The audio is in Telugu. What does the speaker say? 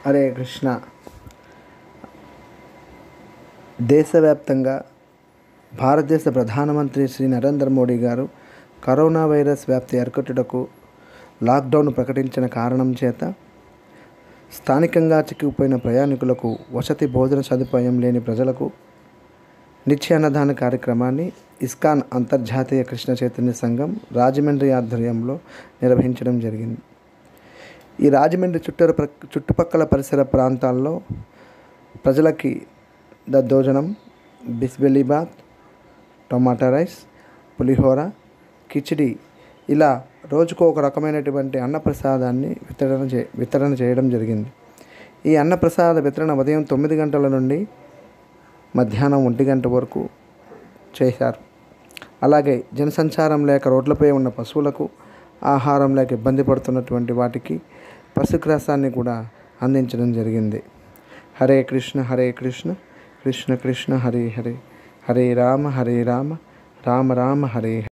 హరే కృష్ణ దేశవ్యాప్తంగా భారతదేశ ప్రధానమంత్రి శ్రీ నరేంద్ర మోడీ గారు కరోనా వైరస్ వ్యాప్తి అరికట్టుటకు లాక్డౌన్ ప్రకటించిన కారణం చేత స్థానికంగా చిక్కుకుపోయిన ప్రయాణికులకు వసతి భోజన సదుపాయం లేని ప్రజలకు నిత్య అన్నదాన కార్యక్రమాన్ని ఇస్కాన్ అంతర్జాతీయ కృష్ణ చైతన్య సంఘం రాజమండ్రి ఆధ్వర్యంలో నిర్వహించడం జరిగింది ఈ రాజమండ్రి చుట్టూ చుట్టుపక్కల పరిసర ప్రాంతాల్లో ప్రజలకి దద్దోజనం బిస్బెలీబాత్ టమాటా రైస్ పులిహోర కిచిడి ఇలా రోజుకు ఒక రకమైనటువంటి అన్నప్రసాదాన్ని వితరణ చే వితరణ చేయడం జరిగింది ఈ అన్నప్రసాద వితరణ ఉదయం తొమ్మిది గంటల నుండి మధ్యాహ్నం ఒంటి గంట వరకు చేశారు అలాగే జనసంచారం లేక రోడ్లపై ఉన్న పశువులకు ఆహారం లేక ఇబ్బంది పడుతున్నటువంటి వాటికి పశుగ్రాసాన్ని కూడా అందించడం జరిగింది హరే కృష్ణ హరే కృష్ణ కృష్ణ కృష్ణ హరే హరే హరే రామ హరే రామ రామ రామ హరే